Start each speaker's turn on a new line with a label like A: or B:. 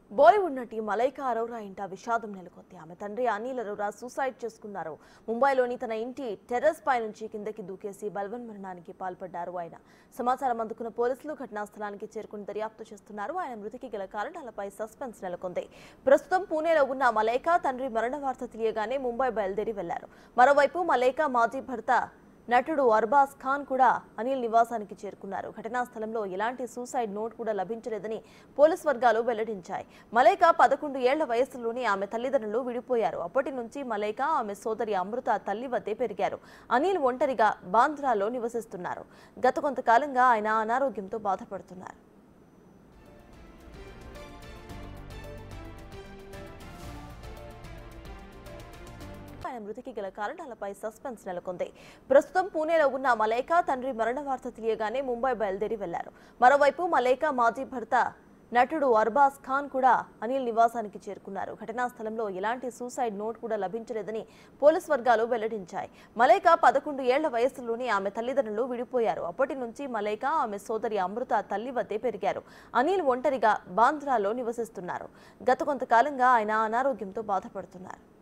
A: బాలీవుడ్ నటి మలైకా అరోరా ఇంట విషాదం నెలకొంది ఆమె తండ్రి అనిల్ అరోరా సూసైడ్ చేసుకున్నారు ముంబైలోని తన ఇంటి టెర్రస్ పై నుంచి కిందకి దూకేసి బల్వన్ మరణానికి పాల్పడ్డారు ఆయన సమాచారం అందుకున్న పోలీసులు ఘటనా స్థలానికి చేరుకుని దర్యాప్తు చేస్తున్నారు ఆయన మృతికి గల కారణాలపై సస్పెన్స్ నెలకొంది ప్రస్తుతం పూణేలో ఉన్న మలైకా తండ్రి మరణ వార్త తెలియగానే ముంబై బయలుదేరి వెళ్లారు మరోవైపు మలైకా మాజీ భర్త నటుడు అర్బాజ్ ఖాన్ కూడా అనిల్ నివాసానికి చేరుకున్నారు ఘటనా స్థలంలో ఎలాంటి సూసైడ్ నోట్ కూడా లభించలేదని పోలీస్ వర్గాలు వెల్లడించాయి మలైకా పదకొండు ఏళ్ల వయసులోనే ఆమె తల్లిదండ్రులు విడిపోయారు అప్పటి నుంచి మలైకా ఆమె సోదరి అమృత తల్లి వద్దే పెరిగారు అనిల్ ఒంటరిగా బాంద్రాలో నివసిస్తున్నారు గత కొంతకాలంగా ఆయన అనారోగ్యంతో బాధపడుతున్నారు ఆయన మృతికి గల కారణాలపై సస్పెన్స్ నెలకొంది ప్రస్తుతం పూణేలో ఉన్న మలైకా తండ్రి మరణ వార్త తెలియగానే ముంబై బయలుదేరి వెళ్లారు మరోవైపు మలైకా మాజీ భర్త నటుడు అర్బాజ్ ఖాన్ కూడా అనిల్ నివాసానికి చేరుకున్నారు ఘటనా స్థలంలో ఎలాంటి సూసైడ్ నోట్ కూడా లభించలేదని పోలీస్ వర్గాలు వెల్లడించాయి మలైకా పదకొండు ఏళ్ల వయసులోనే ఆమె తల్లిదండ్రులు విడిపోయారు అప్పటి నుంచి మలైకా ఆమె సోదరి అమృత తల్లి వద్దే పెరిగారు అనిల్ ఒంటరిగా బాంద్రాలో నివసిస్తున్నారు గత కొంతకాలంగా ఆయన అనారోగ్యంతో బాధపడుతున్నారు